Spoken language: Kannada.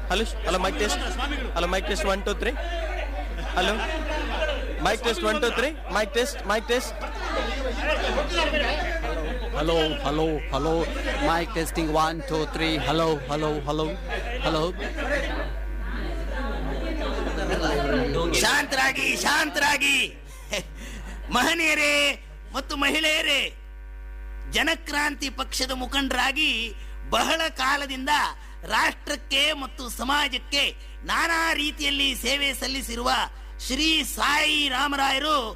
Hello hello mic test hello mic test one two three hello mic test one two three mic test mic test Hello, hello, hello. Mic testing one, two, three. Hello, hello, hello, hello. ಶಾಂತರಾಗಿ ಶಾಂತರಾಗಿ ಮಹನೀಯರೇ ಮತ್ತು ಮಹಿಳೆಯರೇ ಜನಕ್ರಾಂತಿ ಪಕ್ಷದ ಮುಖಂಡರಾಗಿ ಬಹಳ ಕಾಲದಿಂದ ರಾಷ್ಟ್ರಕ್ಕೆ ಮತ್ತು ಸಮಾಜಕ್ಕೆ ನಾನಾ ರೀತಿಯಲ್ಲಿ ಸೇವೆ ಸಲ್ಲಿಸಿರುವ ಶ್ರೀ ಸಾಯಿ ರಾಮರಾಯರು